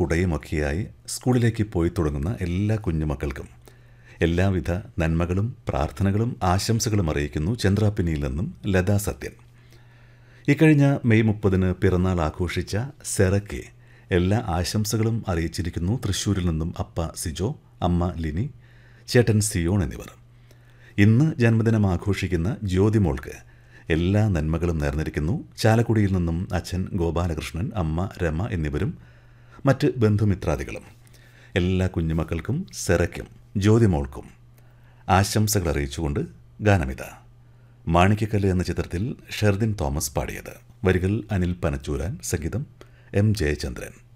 കുടയുമൊക്കെയായി സ്കൂളിലേക്ക് പോയി തുടങ്ങുന്ന എല്ലാ കുഞ്ഞുമക്കൾക്കും എല്ലാവിധ നന്മകളും പ്രാർത്ഥനകളും ആശംസകളും അറിയിക്കുന്നു ചന്ദ്രാപ്പിനിയിൽ നിന്നും ലതാ സത്യൻ ഇക്കഴിഞ്ഞ മെയ് മുപ്പതിന് പിറന്നാൾ ആഘോഷിച്ച സെറയ്ക്ക് എല്ലാ ആശംസകളും അറിയിച്ചിരിക്കുന്നു തൃശ്ശൂരിൽ നിന്നും അപ്പ സിജോ അമ്മ ലിനി ചേട്ടൻ സിയോൺ എന്നിവർ ഇന്ന് ജന്മദിനം ആഘോഷിക്കുന്ന ജ്യോതിമോൾക്ക് എല്ലാ നന്മകളും നേർന്നിരിക്കുന്നു ചാലക്കുടിയിൽ നിന്നും അച്ഛൻ ഗോപാലകൃഷ്ണൻ അമ്മ രമ എന്നിവരും മറ്റ് ബന്ധുമിത്രാദികളും എല്ലാ കുഞ്ഞുമക്കൾക്കും സെറയ്ക്കും ജ്യോതിമോൾക്കും ആശംസകൾ അറിയിച്ചുകൊണ്ട് ഗാനമിത മാണിക്കക്കല്ല് എന്ന ചിത്രത്തിൽ ഷെർദിൻ തോമസ് പാടിയത് വരികൾ അനിൽ പനച്ചൂരാൻ സംഗീതം എം ജയചന്ദ്രൻ